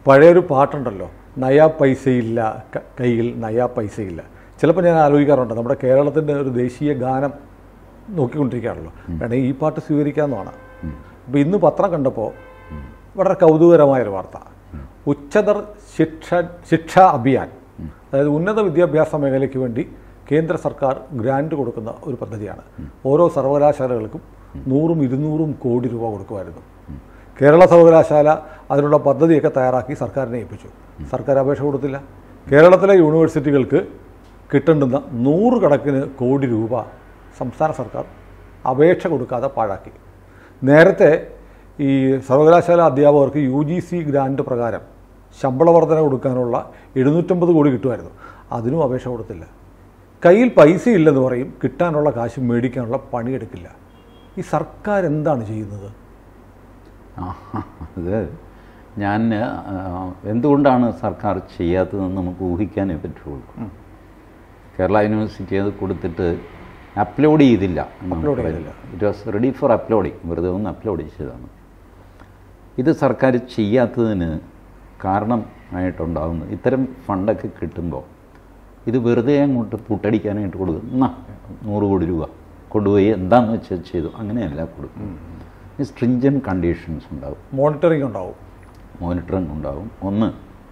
പഴയൊരു പാട്ടുണ്ടല്ലോ നയാ പൈസയില്ല ക- കയ്യിൽ നയാ പൈസയില്ല ചിലപ്പോൾ ഞാൻ ആലോചിക്കാറുണ്ട് നമ്മുടെ കേരളത്തിൻ്റെ ഒരു ദേശീയ ഗാനം നോക്കിക്കൊണ്ടിരിക്കുകയാണല്ലോ വേണമെങ്കിൽ ഈ പാട്ട് സ്വീകരിക്കാമെന്നാണ് അപ്പോൾ ഇന്ന് പത്രം കണ്ടപ്പോൾ വളരെ കൗതുകരമായൊരു വാർത്ത ഉച്ചതർ ശിക്ഷ ശിക്ഷാ അഭിയാൻ അതായത് ഉന്നത വിദ്യാഭ്യാസ മേഖലയ്ക്ക് വേണ്ടി കേന്ദ്ര സർക്കാർ ഗ്രാൻഡ് കൊടുക്കുന്ന ഒരു പദ്ധതിയാണ് ഓരോ സർവകലാശാലകൾക്കും നൂറും ഇരുന്നൂറും കോടി രൂപ കൊടുക്കുമായിരുന്നു കേരള സർവകലാശാല അതിനുള്ള പദ്ധതിയൊക്കെ തയ്യാറാക്കി സർക്കാരിനെ ഏൽപ്പിച്ചു സർക്കാർ അപേക്ഷ കൊടുത്തില്ല കേരളത്തിലെ യൂണിവേഴ്സിറ്റികൾക്ക് കിട്ടേണ്ടുന്ന നൂറുകണക്കിന് കോടി രൂപ സംസ്ഥാന സർക്കാർ അപേക്ഷ കൊടുക്കാതെ പാഴാക്കി നേരത്തെ ഈ സർവകലാശാല അധ്യാപകർക്ക് യു ജി സി ഗ്രാൻഡ് പ്രകാരം ശമ്പള വർധന കൊടുക്കാനുള്ള എഴുന്നൂറ്റമ്പത് കോടി കിട്ടുമായിരുന്നു അതിനും അപേക്ഷ കൊടുത്തില്ല കയ്യിൽ പൈസ ഇല്ലെന്ന് പറയും കിട്ടാനുള്ള കാശ് മേടിക്കാനുള്ള പണിയെടുക്കില്ല ഈ സർക്കാർ എന്താണ് ചെയ്യുന്നത് ആ, അത് ഞാൻ ആ, എന്തുകൊണ്ടാണ് സർക്കാർ ചെയ്യാത്തതെന്ന് നമുക്ക് ഊഹിക്കാനേ പറ്റുള്ളൂ കേരള യൂണിവേഴ്സിറ്റി അത് കൊടുത്തിട്ട് അപ്ലോഡ് ചെയ്തില്ല Upload ചെയ്തില്ല. It was ready for uploading വെറുതെ ഒന്ന് അപ്ലോഡ് ചെയ്തതാണ് ഇത് സർക്കാർ ചെയ്യാത്തതിന് കാരണമായിട്ടുണ്ടാകുന്നത് ഇത്തരം ഫണ്ടൊക്കെ കിട്ടുമ്പോൾ ഇത് വെറുതെ അങ്ങോട്ട് പുട്ടടിക്കാനായിട്ട് കൊടുക്കും എന്നാ നൂറ് കോടി രൂപ കൊണ്ടുപോയി എന്താണെന്ന് വെച്ചാൽ ചെയ്തു അങ്ങനെയല്ല കൊടുക്കും ഈ സ്ട്രിഞ്ചൻ കണ്ടീഷൻസ് ഉണ്ടാവും മോണിറ്ററിംഗ് ഉണ്ടാവും മോണിറ്ററിംഗ് ഉണ്ടാവും ഒന്ന്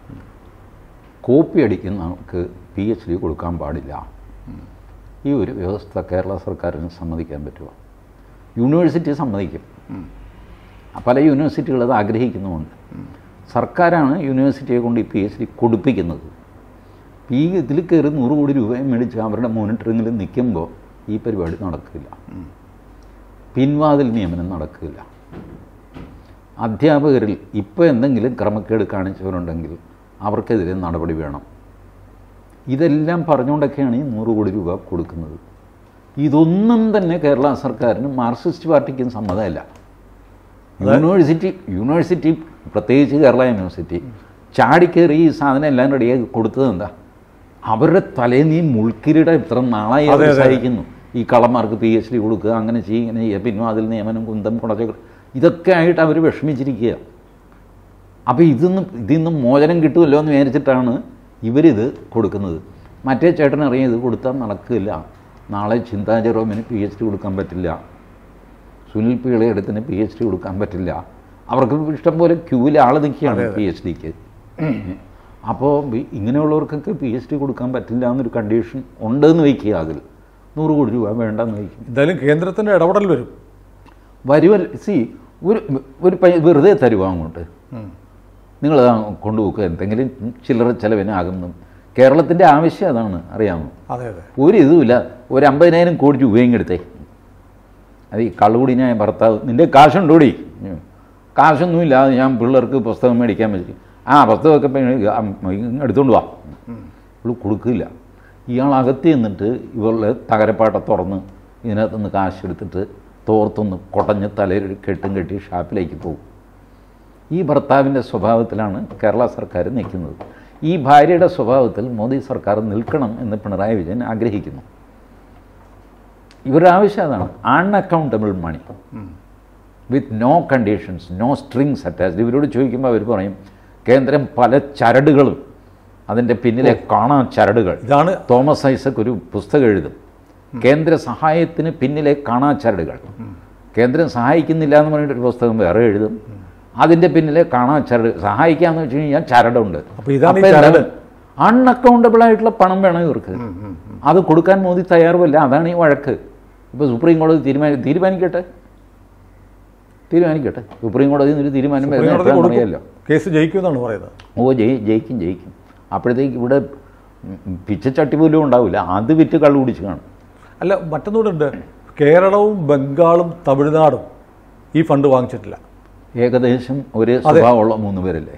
കോപ്പി അടിക്കുന്നവർക്ക് പി എച്ച് ഡി കൊടുക്കാൻ പാടില്ല ഈ ഒരു വ്യവസ്ഥ കേരള സർക്കാരിന് സമ്മതിക്കാൻ പറ്റുമോ യൂണിവേഴ്സിറ്റി സമ്മതിക്കും പല യൂണിവേഴ്സിറ്റികൾ അത് ആഗ്രഹിക്കുന്നുമുണ്ട് സർക്കാരാണ് യൂണിവേഴ്സിറ്റിയെ കൊണ്ട് ഈ പി എച്ച് ഡി കൊടുപ്പിക്കുന്നത് ഈ ഇതിൽ കയറി നൂറ് കോടി രൂപയും മേടിച്ച് അവരുടെ മോണിറ്ററിങ്ങിൽ നിൽക്കുമ്പോൾ ഈ പരിപാടി നടക്കില്ല പിൻവാതിൽ നിയമനം നടക്കില്ല അധ്യാപകരിൽ ഇപ്പോൾ എന്തെങ്കിലും ക്രമക്കേട് കാണിച്ചവരുണ്ടെങ്കിൽ അവർക്കെതിരെ നടപടി വേണം ഇതെല്ലാം പറഞ്ഞുകൊണ്ടൊക്കെയാണ് ഈ നൂറ് കോടി രൂപ കൊടുക്കുന്നത് ഇതൊന്നും തന്നെ കേരള സർക്കാരിനും മാർക്സിസ്റ്റ് പാർട്ടിക്കും സമ്മതമല്ല യൂണിവേഴ്സിറ്റി യൂണിവേഴ്സിറ്റി പ്രത്യേകിച്ച് കേരള യൂണിവേഴ്സിറ്റി ചാടിക്കേറി ഈ സാധനം എല്ലാം റെഡിയാക്കി കൊടുത്തത് എന്താ അവരുടെ തലേന്ന് ഈ മുൾക്കിരീട ഇത്ര നാളായി അവർ അതെ, അതെ. സഹിക്കുന്നു ഈ കള്ളന്മാർക്ക് പി എച്ച് ഡി കൊടുക്കുക അങ്ങനെ ചെയ്യുക ഇങ്ങനെ ചെയ്യുക പിൻവാതിൽ നിയമനം കുന്തം കുടച്ച ഇതൊക്കെ ആയിട്ട് അവർ വിഷമിച്ചിരിക്കുക അപ്പോൾ ഇതിന്ന് ഇതിൽ നിന്ന് മോചനം കിട്ടുമല്ലോ എന്ന് വിചാരിച്ചിട്ടാണ് ഇവരിത് കൊടുക്കുന്നത് മറ്റേ ചേട്ടൻ അറിയാം ഇത് കൊടുത്താൽ നടക്കില്ല നാളെ ചിന്താ ജെറോമിന് പി എച്ച് ഡി കൊടുക്കാൻ പറ്റില്ല സുനിൽ പിള്ളയെടുത്തിന് പി എച്ച് ഡി കൊടുക്കാൻ പറ്റില്ല അവർക്ക് ഇഷ്ടം പോലെ ക്യൂവിൽ ആൾ നിൽക്കുകയാണ് പി എച്ച് ഡിക്ക് അപ്പോൾ ഇങ്ങനെയുള്ളവർക്കൊക്കെ പി എച്ച് ഡി കൊടുക്കാൻ പറ്റില്ല എന്നൊരു കണ്ടീഷൻ ഉണ്ടെന്ന് വയ്ക്കുക അതിൽ നൂറ് കോടി രൂപ വേണ്ടെന്ന് വയ്ക്കും എന്തായാലും കേന്ദ്രത്തിൻ്റെ ഇടപെടൽ വരും വരുവൽ സി ഒരു ഒരു പൈ വെറുതെ തരുവാ അങ്ങോട്ട് നിങ്ങൾ കൊണ്ടുപോക്കുക എന്തെങ്കിലും ചില്ലറ ചിലവിനാകുന്നു കേരളത്തിൻ്റെ ആവശ്യം അതാണ് അറിയാമോ അതെ അതെ ഒരു ഇതുമില്ല ഒരു അമ്പതിനായിരം കോടി രൂപയും എടുത്തേ അത് ഈ കള്ളുകുടിനായ ഭർത്താവ് നിൻ്റെ കാശുണ്ടോടി ഉം. കാശൊന്നുമില്ലാതെ ഞാൻ പിള്ളേർക്ക് പുസ്തകം മേടിക്കാൻ പറ്റും ആ പുസ്തകമൊക്കെ ഇപ്പം ആ, ഇങ്ങ് എടുത്തോണ്ട് വാ ഇവൾ കൊടുക്കില്ല ഇയാൾ അകത്ത് ചെന്നിട്ട് ഇവളുടെ തകരപ്പാട്ട തുറന്ന് ഇതിനകത്തുനിന്ന് കാശ് എടുത്തിട്ട് തോർത്തൊന്ന് കുടഞ്ഞ് തലയിൽ ഒരു കെട്ടും കെട്ടി ഷാപ്പിലേക്ക് പോകും ഈ ഭർത്താവിൻ്റെ സ്വഭാവത്തിലാണ് കേരള സർക്കാർ നിൽക്കുന്നത് ഈ ഭാര്യയുടെ സ്വഭാവത്തിൽ മോദി സർക്കാർ നിൽക്കണം എന്ന് പിണറായി വിജയൻ ആഗ്രഹിക്കുന്നു ഇവരുടെ ആവശ്യം അതാണ് unaccountable money with no conditions no strings attached ഇവരോട് ചോദിക്കുമ്പോൾ അവർ പറയും കേന്ദ്രം പല ചരടുകളും അതിൻ്റെ പിന്നിലെ കാണാ ചരടുകൾ ഇതാണ് തോമസ് ഐസക് ഒരു പുസ്തകം എഴുതും കേന്ദ്ര സഹായത്തിന് പിന്നിലെ കാണാ ചരടുകൾ കേന്ദ്രം സഹായിക്കുന്നില്ല എന്ന് പറഞ്ഞിട്ട് ഒരു പുസ്തകം വേറെ എഴുതും അതിൻ്റെ പിന്നിലെ കാണാ ചരട് സഹായിക്കാന്ന് വെച്ച് കഴിഞ്ഞാൽ ചരടുണ്ട് അപ്പോൾ ഇതാണ് ഈ ചരട്. അൺഅക്കൗണ്ടബിൾ ആയിട്ടുള്ള പണം വേണം ഇവർക്ക് അത് കൊടുക്കാൻ മോദി തയ്യാറുമല്ല അതാണ് ഈ വഴക്ക് ഇപ്പോൾ സുപ്രീം കോടതി തീരുമാനി തീരുമാനിക്കട്ടെ തീരുമാനിക്കട്ടെ സുപ്രീം കോടതിയിൽ നിന്നൊരു തീരുമാനം സുപ്രീം വരുന്നത് കോടതി എപ്പോഴാണെന്ന് കൊടുക്കും. അറിയാമല്ലോ കേസ് ജയിക്കുമെന്നാണ് പറയുന്നത് ഓ ജയി ജയിക്കും ജയിക്കും അപ്പോഴത്തേക്ക് ഇവിടെ ഉം, പിച്ചച്ചട്ടി പോലും ഉണ്ടാവില്ല അത് വിറ്റ് കള്ളു കുടിച്ച് കാണും അല്ല മറ്റൊന്നുകൂടെ ഉണ്ട് കേരളവും ബംഗാളും തമിഴ്നാടും ഈ ഫണ്ട് വാങ്ങിച്ചിട്ടില്ല ഏകദേശം ഒരേ സ്വഭാവമുള്ള മൂന്ന് പേരല്ലേ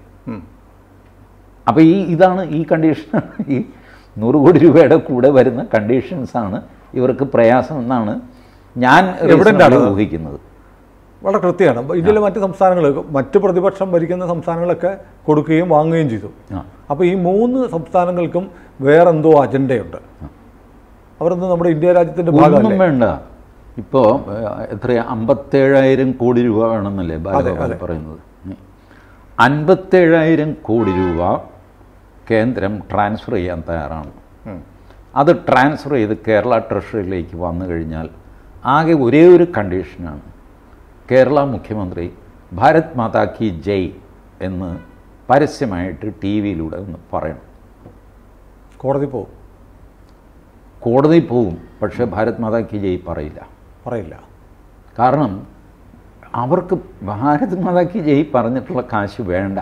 അപ്പോൾ ഈ ഇതാണ് ഈ കണ്ടീഷൻ ഈ നൂറ് കോടി രൂപയുടെ കൂടെ വരുന്ന കണ്ടീഷൻസാണ് ഇവർക്ക് പ്രയാസം എന്നാണ് ഞാൻ എവിടെന്റാണ് reasonably അത്? ഊഹിക്കുന്നത് വളരെ കൃത്യമാണ് ഇന്ത്യയിലെ മറ്റ് സംസ്ഥാനങ്ങൾ മറ്റ് പ്രതിപക്ഷം ഭരിക്കുന്ന സംസ്ഥാനങ്ങളൊക്കെ കൊടുക്കുകയും വാങ്ങുകയും ചെയ്തു ആ അപ്പോൾ ഈ മൂന്ന് സംസ്ഥാനങ്ങൾക്കും വേറെന്തോ അജണ്ടയുണ്ട് അവരൊന്നും നമ്മുടെ ഇന്ത്യ രാജ്യത്തിൻ്റെ ഒന്നും ഭാഗമല്ലേ വേണ്ട ഇപ്പോൾ എത്ര അമ്പത്തേഴായിരം കോടി രൂപ വേണമെന്നല്ലേ അതെ, ബാലഗോപാൽ അതെ. പറയുന്നത് ഉം. അൻപത്തേഴായിരം കോടി രൂപ കേന്ദ്രം ട്രാൻസ്ഫർ ചെയ്യാൻ തയ്യാറാണ് ഉം. അത് ട്രാൻസ്ഫർ ചെയ്ത് കേരള ട്രഷറിയിലേക്ക് വന്നു കഴിഞ്ഞാൽ ആകെ ഒരേ ഒരു കണ്ടീഷനാണ് കേരള മുഖ്യമന്ത്രി ഭാരത് മാതാ കി ജയ് എന്ന് പരസ്യമായിട്ട് ടി വിയിലൂടെ ഒന്ന് പറയണം കോടതി പോകും കോടതി പോവും പക്ഷേ ഭാരത് മാതാ കി ജയ് പറയില്ല പറയില്ല കാരണം അവർക്ക് ഭാരത് മാതാ കി ജയ് പറഞ്ഞിട്ടുള്ള കാശ് വേണ്ട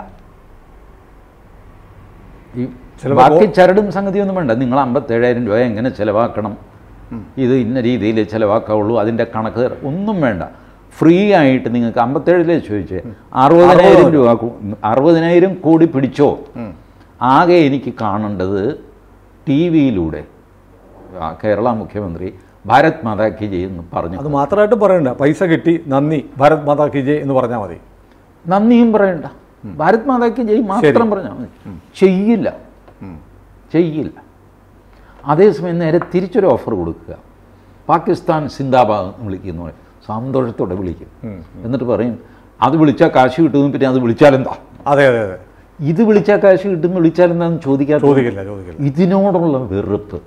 ഈ ചിലപ്പോ ബാക്കി ചരടും സംഗതിയൊന്നും വേണ്ട നിങ്ങൾ അമ്പത്തേഴായിരം രൂപ എങ്ങനെ ചിലവാക്കണം ഇത് ഇന്ന രീതിയിൽ ചിലവാക്കാവുള്ളൂ അതിൻ്റെ കണക്ക് തരാം. ഒന്നും വേണ്ട ഫ്രീ ആയിട്ട് നിങ്ങൾക്ക് അമ്പത്തേഴിലേ ചോദിച്ചേ അറുപതിനായിരം രൂപ കു- അറുപതിനായിരം കോടി പിടിച്ചോ ആകെ എനിക്ക് കാണേണ്ടത് ടി വിയിലൂടെ കേരള മുഖ്യമന്ത്രി ഭാരത് മാതാ കി ജയ് എന്ന് പറഞ്ഞു അത് മാത്രമായിട്ട് പറയണ്ട പൈസ കിട്ടി നന്ദി ഭാരത് മാതാ കി ജയ് എന്ന് പറഞ്ഞാൽ മതി നന്ദിയും പറയണ്ട ഭാരത് മാതാക്ക് ജയ് മാത്രം പറഞ്ഞാൽ മതി ചെയ്യില്ല ചെയ്യില്ല അതേസമയം നേരെ തിരിച്ചൊരു ഓഫർ കൊടുക്കുക പാകിസ്ഥാൻ സിന്ദാബാദ് എന്ന് വിളിക്കുന്നു പറയും. സന്തോഷത്തോടെ വിളിക്കും എന്നിട്ട് പറയും അത് വിളിച്ചാൽ കാശ് കിട്ടുമെന്ന് പിന്നെ അത് വിളിച്ചാലെന്താ അതെ അതെ അതെ ഇത് വിളിച്ചാൽ കാശ് കിട്ടും വിളിച്ചാലെന്താന്ന് ചോദിക്കാത്ത ചോദിക്കില്ല ചോദിക്കില്ല ഇതിനോടുള്ള വെറുപ്പ്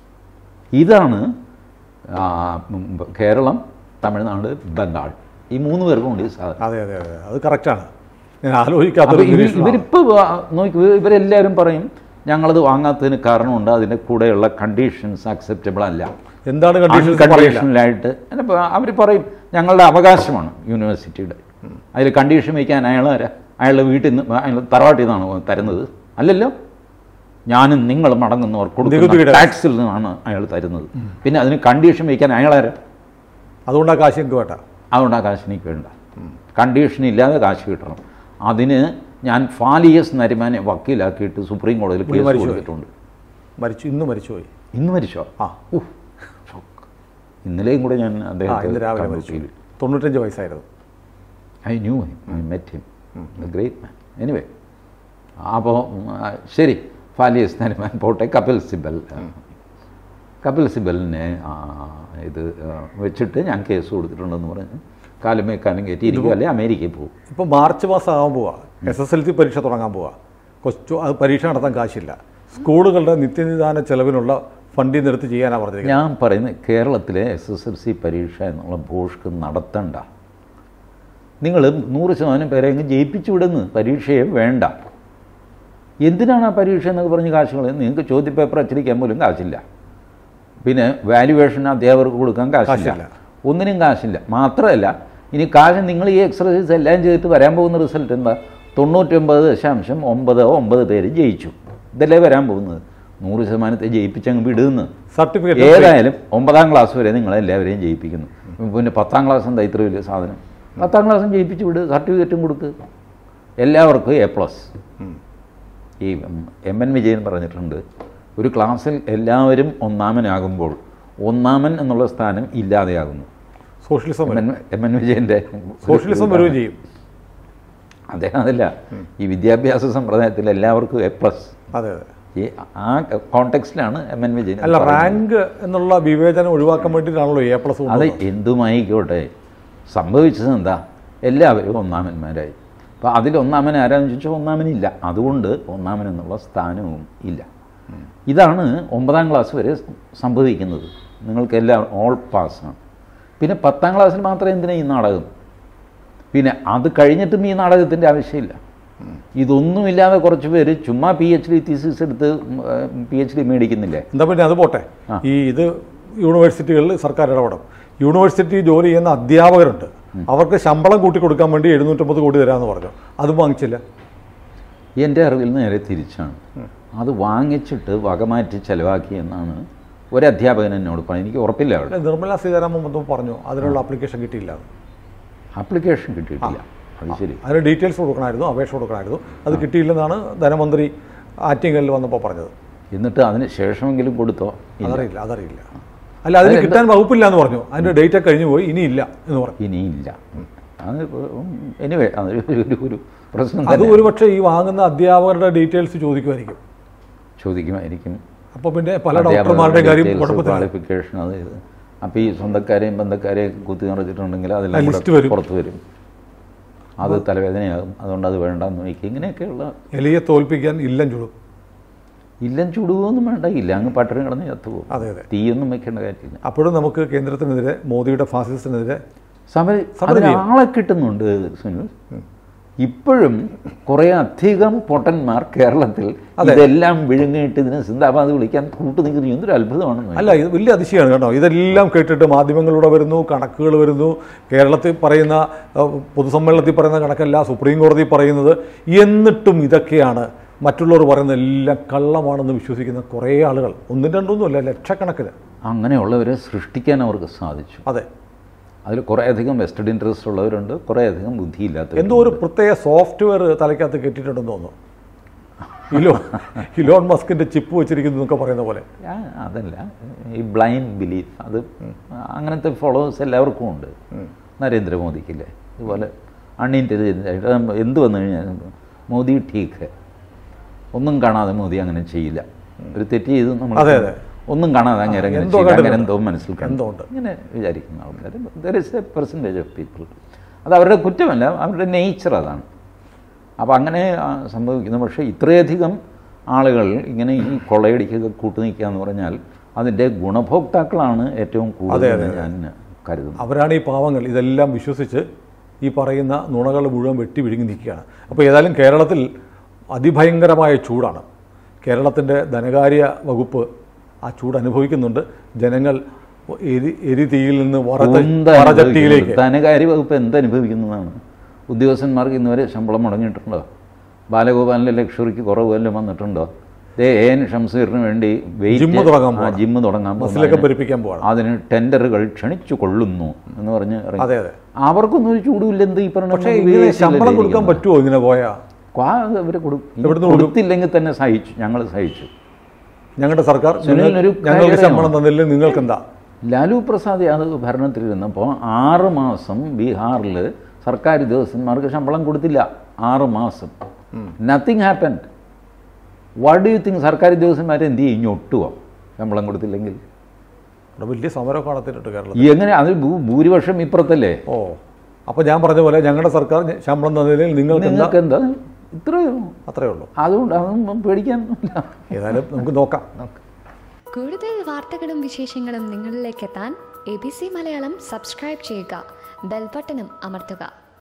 ഇതാണ് ആ, ഉം, കേരളം തമിഴ്നാട് ബംഗാൾ ഈ മൂന്ന് പേർക്കും ഉണ്ട് ഈ സാധനം അതെ അതെ അതെ അത് കറക്റ്റാണ് ഞാൻ ആലോചിക്കാത്ത അപ്പൊ ഒരു ഇവർ നിരീക്ഷണമാണ്. ഇവരിപ്പോൾ നോക്കി ഇവരെല്ലാവരും പറയും ഞങ്ങളത് വാങ്ങാത്തതിന് കാരണമുണ്ട് അതിൻ്റെ കൂടെയുള്ള കണ്ടീഷൻസ് അക്സെപ്റ്റബിൾ അല്ല എന്താണ് കണ്ടീഷൻസ് പറയില്ല അൺകണ്ടീഷണലായിട്ട് അവർ പറയും ഞങ്ങളുടെ അവകാശമാണ് യൂണിവേഴ്സിറ്റിയുടെ അതിൽ കണ്ടീഷൻ വയ്ക്കാൻ അയാൾ ആരാ അയാളുടെ വീട്ടിൽ നിന്ന് അയാൾ തറവാട്ടിൽ നിന്നാണ് തരുന്നത് അല്ലല്ലോ ഞാനും നിങ്ങളും അടങ്ങുന്നവർ കൊടുക്കുന്ന നികുതിയുടെ ടാക്സിൽ നിന്നാണ് അയാൾ തരുന്നത് പിന്നെ അതിന് കണ്ടീഷൻ വയ്ക്കാൻ അയാളാരാ അതുകൊണ്ട് ആ കാശ് എനിക്ക് വേണ്ട അതുകൊണ്ട് ആ കാശ് എനിക്ക് വേണ്ട കണ്ടീഷൻ ഇല്ലാതെ കാശ് കിട്ടണം അതിന് ഞാൻ ഫാലിയസ് നരിമാനെ വക്കീലാക്കിയിട്ട് സുപ്രീം കോടതിയിൽ പുള്ളി കേസ് മരിച്ചുപോയി. കൊടുത്തിട്ടുണ്ട് മരിച്ചു ഇന്ന് മരിച്ചുപോയി ഇന്ന് മരിച്ചോ ആ ഉഫ്, ഷോക്ക്. ഇന്നലെയും കൂടെ ഞാൻ ആ ഇന്ന് രാവിലെ അദ്ദേഹത്തെ മരിച്ചു തൊണ്ണൂറ്റഞ്ച് വയസ്സായിരുന്നു I knew him I met him great man anyway അപ്പോൾ ശരി ഫാലിയസ് നരിമാൻ പോട്ടെ കപിൽ സിബൽ കപിൽ സിബലിനെ ആ, ഇത് ആ, വെച്ചിട്ട് ഞാൻ കേസ് കൊടുത്തിട്ടുണ്ടെന്ന് പറഞ്ഞ് കാലുമേ കാലം കയറ്റിയിരിക്കും അല്ലെങ്കിൽ അമേരിക്കയിൽ പോകും ഇപ്പോൾ മാർച്ച് മാസം ആകാൻ പോവാ എസ് എസ് എൽ സി പരീക്ഷ തുടങ്ങാൻ പോവാ കൊച്ചു അത് പരീക്ഷ നടത്താൻ കാശില്ല സ്കൂളുകളുടെ നിത്യനിദാന ചെലവിനുള്ള ഫണ്ടിൽ നിന്നെടുത്ത് ചെയ്യാനാണ് പറഞ്ഞിരിക്കുന്നത് ഞാൻ പറയുന്നത് കേരളത്തിലെ എസ് എസ് എൽ സി പരീക്ഷ എന്നുള്ള ഭോഷ്ക്ക് നടത്തണ്ട നിങ്ങൾ നൂറ് ശതമാനം പേരെ അങ്ങ് ജയിപ്പിച്ചു വിടുന്നു പരീക്ഷയെ വേണ്ട എന്തിനാണ് ആ പരീക്ഷ എന്നൊക്കെ പറഞ്ഞ് കാശുകൾ നിങ്ങൾക്ക് ചോദ്യപേപ്പർ അച്ചടിക്കാൻ പോലും കാശില്ല പിന്നെ വാല്യുവേഷൻ അധ്യാപകർക്ക് കൊടുക്കാൻ കാശില്ല കാശില്ല. ഒന്നിനും കാശില്ല മാത്രമല്ല ഇനി കാശ് നിങ്ങൾ ഈ എക്സർസൈസ് എല്ലാം ചെയ്തിട്ട് വരാൻ പോകുന്ന റിസൾട്ട് എന്താ തൊണ്ണൂറ്റൊമ്പത് ദശാംശം ഒമ്പത് ഒമ്പത് പേര് ജയിച്ചു ഇതല്ലേ വരാൻ പോകുന്നത് നൂറ് ശതമാനത്തെ ജയിപ്പിച്ചങ്ങ് വിടുന്നു സർട്ടിഫിക്കറ്റ് ഏതായാലും ഒമ്പതാം ക്ലാസ് വരെ നിങ്ങളെല്ലാവരെയും ജയിപ്പിക്കുന്നു പിന്നെ പത്താം ക്ലാസ് എന്താ ഇത്ര വലിയ സാധനം പത്താം ക്ലാസ്സും ജയിപ്പിച്ച് വിട് സർട്ടിഫിക്കറ്റും കൊടുക്ക് എല്ലാവർക്കും എ പ്ലസ് ഈ എം എൻ വിജയൻ പറഞ്ഞിട്ടുണ്ട് ഒരു ക്ലാസ്സിൽ എല്ലാവരും ഒന്നാമനാകുമ്പോൾ ഒന്നാമൻ എന്നുള്ള സ്ഥാനം ഇല്ലാതെയാകുന്നു സോഷ്യലിസം എം വരും. എൻ എം എൻ വിജയൻ്റെ സോഷ്യലിസം വരികയും ചെയ്യും അദ്ദേഹം അതല്ല ഈ വിദ്യാഭ്യാസ സമ്പ്രദായത്തിൽ എല്ലാവർക്കും എ പ്ലസ് അതെ അതെ ഈ ആ കോണ്ടെക്സ്റ്റിലാണ് എം എൻ വിജയൻ അല്ല പറയുന്നത്. റാങ്ക് എന്നുള്ള വിവേചനം ഒഴിവാക്കാൻ വേണ്ടിയിട്ടാണല്ലോ എ പ്ലസ് അത് എന്തുമായിക്കോട്ടെ സംഭവിച്ചത് എന്താ എല്ലാവരും ഒന്നാമന്മാരായി അപ്പോൾ അതിൽ ഒന്നാമൻ ആരാന്ന് ചോദിച്ചാൽ ഒന്നാമനില്ല അതുകൊണ്ട് ഒന്നാമൻ എന്നുള്ള സ്ഥാനവും ഇല്ല ഇതാണ് ഒമ്പതാം ക്ലാസ് വരെ സംഭവിക്കുന്നത് നിങ്ങൾക്കെല്ലാം ഓൾ പാസ്സാണ് പിന്നെ പത്താം ക്ലാസ്സിൽ മാത്രം എന്തിനാ ഈ നാടകം പിന്നെ അത് കഴിഞ്ഞിട്ടും ഈ നാടകത്തിൻ്റെ ആവശ്യമില്ല ഇതൊന്നുമില്ലാതെ കുറച്ച് പേര് ചുമ്മാ പി എച്ച് ഡി തീസിസ് എടുത്ത് പി എച്ച് ഡി മേടിക്കുന്നില്ലേ എന്താ പിന്നെ അത് പോട്ടെ ആ. ഈ ഇത് യൂണിവേഴ്സിറ്റികളിൽ സർക്കാർ ഇടപെടും യൂണിവേഴ്സിറ്റി ജോലി ചെയ്യുന്ന അധ്യാപകരുണ്ട് അവർക്ക് ശമ്പളം കൂട്ടി കൊടുക്കാൻ വേണ്ടി എഴുന്നൂറ്റമ്പത് കോടി തരാമെന്ന് പറഞ്ഞു അതും വാങ്ങിച്ചില്ല എൻ്റെ അറിവിൽ നേരെ തിരിച്ചാണ് അത് വാങ്ങിച്ചിട്ട് വകമാറ്റി ചെലവാക്കി എന്നാണ് ഒരു അധ്യാപകൻ എന്നോട് പറഞ്ഞു എനിക്ക് ഉറപ്പില്ല അവിടെ അല്ല, നിർമ്മല സീതാരാമൻ മുമ്പ് പറഞ്ഞു അതിനുള്ള ആപ്ലിക്കേഷൻ കിട്ടിയില്ല എന്ന്. ആപ്ലിക്കേഷൻ കിട്ടിയിട്ടില്ല അത് ശരി അതിന് ഡീറ്റെയിൽസ് കൊടുക്കണമായിരുന്നു അപേക്ഷ കൊടുക്കണമായിരുന്നു അത് കിട്ടിയില്ലെന്നാണ് ധനമന്ത്രി ആറ്റിങ്ങലിൽ വന്നപ്പോൾ പറഞ്ഞത് എന്നിട്ട് അതിന് ശേഷമെങ്കിലും കൊടുത്തോ ഇല്ല അതറിയില്ല അതറിയില്ല അല്ല അതിന് കിട്ടാൻ വകുപ്പില്ല എന്ന് പറഞ്ഞു അതിന്റെ ഡേറ്റ് കഴിഞ്ഞു പോയി ഇനിയില്ല എന്ന് പറഞ്ഞു ഇനിയില്ല അത് എനിവേ അതൊരു ഒരു- ഒരു പ്രശ്നം അത് തന്നെ ഒരു പക്ഷേ ഈ വാങ്ങുന്ന അധ്യാപകരുടെ ഡീറ്റെയിൽസ് ചോദിക്കുമായിരിക്കും ചോദിക്കുമായിരിക്കും അപ്പോൾ പിന്നെ പല ഡോക്ടർമാരുടെ കാര്യം കുഴപ്പത്തില്ല ക്വാളിഫിക്കേഷൻ അത് ഇത് അപ്പോൾ ഈ സ്വന്തക്കാരെയും ബന്ധക്കാരെയും കുത്തി നിറച്ചിട്ടുണ്ടെങ്കിൽ ആ അതെല്ലാം ലിസ്റ്റ് കൂടെ വരും. പുറത്ത് വരും അത് തലവേദനയാകും അതുകൊണ്ട് അത് വേണ്ടെന്ന് വയ്ക്കുക ഇങ്ങനെയൊക്കെയുള്ള എലിയെ തോൽപ്പിക്കാൻ ഇല്ലം ചുടും ഇല്ലം ചുടുവൊന്നും വേണ്ട ഇല്ല അങ്ങ് പട്ടിണി കിടന്ന് ചത്തുപോകും അതെ അതെ തീയൊന്നും വെക്കേണ്ട കാര്യമില്ല അപ്പോഴും നമുക്ക് കേന്ദ്രത്തിനെതിരെ മോദിയുടെ ഫാസിസത്തിനെതിരെ സമരം സമരം ചെയ്യും. അതിനാളെ കിട്ടുന്നുണ്ട് സുനിൽ ഇപ്പോഴും കുറേ അധികം പൊട്ടന്മാർ കേരളത്തിൽ ഇതെല്ലാം വിഴുങ്ങിയിട്ട് ഇതിനെ സിന്ദാബാദ് വിളിക്കാൻ കൂട്ടു നിൽക്കുന്നത് എന്തൊരു അത്ഭുതമാണെന്ന് അല്ല ഇത് വലിയ അതിശയമാണ് കേട്ടോ ഇതെല്ലാം കേട്ടിട്ട് മാധ്യമങ്ങളിലൂടെ വരുന്നു കണക്കുകൾ വരുന്നു കേരളത്തിൽ പറയുന്ന അഹ്, പൊതുസമ്മേളനത്തിൽ പറയുന്ന കണക്കല്ല സുപ്രീം കോടതി പറയുന്നത് എന്നിട്ടും ഇതൊക്കെയാണ് മറ്റുള്ളവർ പറയുന്ന എല്ലാം കള്ളമാണെന്ന് വിശ്വസിക്കുന്ന കുറേ ആളുകൾ ഒന്നും രണ്ടൊന്നുമല്ല ലക്ഷക്കണക്കിന് അങ്ങനെയുള്ളവരെ സൃഷ്ടിക്കാൻ അവർക്ക് സാധിച്ചു അതെ അതിൽ കുറേയധികം വെസ്റ്റഡ് ഇൻട്രസ്റ്റ് ഉള്ളവരുണ്ട് കുറേയധികം ബുദ്ധിയില്ലാത്തവരുണ്ട് എന്തോ ഒരു പ്രത്യേക സോഫ്റ്റ്വെയർ തലയ്ക്കകത്ത് കെട്ടിയിട്ടുണ്ടെന്ന് തോന്നുന്നു ഇലോ ഇലോൺ മസ്കിന്റെ ചിപ്പ് വെച്ചിരിക്കുന്നു എന്നൊക്കെ പറയുന്ന പോലെ ആ, അതല്ല ഈ ബ്ലൈൻഡ് ബിലീഫ് അത് അങ്ങനത്തെ ഫോളോവേഴ്സ് എല്ലാവർക്കും ഉണ്ട് നരേന്ദ്രമോദിക്കില്ലേ ഇതുപോലെ അൺഇൻ്റലിജൻ്റ് ആയിട്ട് എന്ത് വന്നു കഴിഞ്ഞാൽ മോദി ടീക്ക് ഒന്നും കാണാതെ മോദി അങ്ങനെ ചെയ്യില്ല ഒരു തെറ്റ് ചെയ്ത് നമ്മൾ അതെ, അതെ. ഒന്നും കാണാതെ അങ്ങനെ അങ്ങനെ എന്തോ ചെയ്യില്ല അങ്ങനെ കണ്ടിട്ടുണ്ട്. എന്തോ മനസ്സിൽ കണ്ടു. എന്തോ ഉണ്ട്. ഇങ്ങനെ വിചാരിക്കുന്ന ആൾക്കാർ there is a percentage of people അത് അവരുടെ കുറ്റമല്ല അവരുടെ നേച്ചർ അതാണ് അപ്പോൾ അങ്ങനെ ആ, സംഭവിക്കുന്നു പക്ഷേ ഇത്രയധികം ആളുകൾ ഇങ്ങനെ ഈ കൊള്ളയടിക്കൊക്കെ കൂട്ടുനിൽക്കുക എന്ന് പറഞ്ഞാൽ അതിൻ്റെ ഗുണഭോക്താക്കളാണ് ഏറ്റവും കൂടുതൽ ഞാൻ കരുതുന്നു അവരാണ് ഈ പാവങ്ങൾ ഇതെല്ലാം വിശ്വസിച്ച് ഈ പറയുന്ന നുണകൾ മുഴുവൻ വെട്ടി വിഴുങ്ങി നിൽക്കുകയാണ് അപ്പോൾ ഏതായാലും കേരളത്തിൽ അതിഭയങ്കരമായ ചൂടാണ് കേരളത്തിൻ്റെ ധനകാര്യ വകുപ്പ് ആ ചൂട് അനുഭവിക്കുന്നുണ്ട് ജനങ്ങൾ എരി എരി തീയിൽ നിന്ന് വറച്ച എന്ത് വറചട്ടിയിലേക്ക് അനുഭവിക്കുന്നത്? ധനകാര്യ വകുപ്പ് എന്ത് ഉദ്യോഗസ്ഥന്മാർക്ക് ഇന്നുവരെ ശമ്പളം മുടങ്ങിയിട്ടുണ്ടോ ബാലഗോപാലിൻ്റെ ലക്ഷറിക്ക് കുറവ് വല്ലതും വന്നിട്ടുണ്ടോ ദേ എ എൻ ഷംസീറിന് വേണ്ടി വെയിറ്റ് ജിമ്മ് തുടങ്ങാൻ ആ, പോവാണ്. ജിമ്മ് തുടങ്ങാൻ ബസ്സിലൊക്കെ പോകുന്നതിന് പെരുപ്പിക്കാൻ പോവാണ് അതിന് ടെൻഡറുകൾ ക്ഷണിച്ചു കൊള്ളുന്നു എന്ന് പറഞ്ഞ് ഇറങ്ങി. അതെ അതെ അവർക്കൊന്നും ഒരു ചൂടുമില്ല എന്ത് ഈ പറഞ്ഞ പക്ഷേ ഇങ്ങനെ ശമ്പളം കൊടുക്കാൻ പറ്റുമോ ഇങ്ങനെ പോയാ അവർ എവിടുന്ന് കൊടുക്കും? കൊടുത്തില്ലെങ്കിൽ തന്നെ സഹിച്ചു ഞങ്ങൾ സഹിച്ചു ഞങ്ങളുടെ സർക്കാർ സുനിലിനൊരു ഞങ്ങൾ- ഞങ്ങൾക്ക് കാര്യം ശമ്പളം തന്നില്ലെങ്കിൽ നിങ്ങൾക്ക് എന്താ ലാലു പ്രസാദ് യാദവ് ഭരണത്തിലിരുന്നപ്പോൾ ആറ് മാസം ബീഹാറിൽ സർക്കാർ ഉദ്യോഗസ്ഥന്മാർക്ക് ശമ്പളം കൊടുത്തില്ല ആറ് മാസം nothing happened what do you think സർക്കാർ ഉദ്യോഗസ്ഥന്മാർ എന്ത് ചെയ്യും ഞൊട്ടുവോ ശമ്പളം കൊടുത്തില്ലെങ്കിൽ ഇവിടെ വലിയ സമരമൊക്കെ നടത്തിയിട്ടുണ്ട് കേരളത്തിൽ ഈ എങ്ങനെ അത് ഭൂ- ഭൂരിപക്ഷം ഇപ്പുറത്തല്ലേ ഓ അപ്പോൾ ഞാൻ പറഞ്ഞ പോലെ ഞങ്ങളുടെ സർക്കാർ ഞ- ശമ്പളം തന്നില്ലെങ്കിൽ നിങ്ങൾക്ക് എന്താ നിങ്ങൾക്ക് എന്താ ഇത്രയോ അത്രയേ ഉള്ളൂ അതുകൊണ്ട് അതൊന്നും പേടിക്കാനൊന്നുമില്ല ഏതായാലും നമുക്ക് നോക്കാം കൂടുതൽ വാർത്തകളും വിശേഷങ്ങളും നിങ്ങളിലേക്ക് എത്താൻ A B C Malayalam subscribe ചെയ്യുക ബെൽബട്ടനും അമർത്തുക